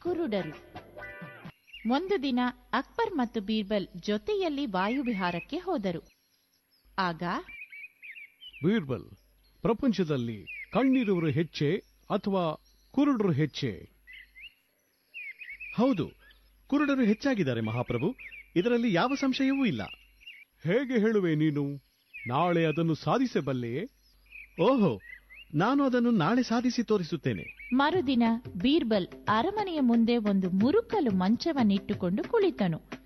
ಕುರುಡರು ಒಂದು ದಿನ ಅಕ್ಬರ್ ಮತ್ತು ಬೀರ್ಬಲ್ ಜೊತೆಯಲ್ಲಿ ವಾಯುವಿಹಾರಕ್ಕೆ ಹೋದರು ಆಗ ಬೀರ್ಬಲ್ ಪ್ರಪಂಚದಲ್ಲಿ ಕಣ್ಣಿರುವರು ಹೆಚ್ಚೆ ಅಥವಾ ಕುರುಡರು ಹೆಚ್ಚೆ ಹೌದು ಕುರುಡರು ಹೆಚ್ಚಾಗಿದ್ದಾರೆ ಮಹಾಪ್ರಭು ಇದರಲ್ಲಿ ಯಾವ ಸಂಶಯವೂ ಇಲ್ಲ ಹೇಗೆ ಹೇಳುವೆ ನೀನು ನಾಳೆ ಅದನ್ನು ಸಾಧಿಸಬಲ್ಲೆಯೇ ಓಹೋ ನಾನು ಅದನ್ನು ನಾಳೆ ಸಾಧಿಸಿ ತೋರಿಸುತ್ತೇನೆ ಮರುದಿನ ಬೀರ್ಬಲ್ ಅರಮನೆಯ ಮುಂದೆ ಒಂದು ಮುರುಕಲು ಮಂಚವನ್ನಿಟ್ಟುಕೊಂಡು ಕುಳಿತನು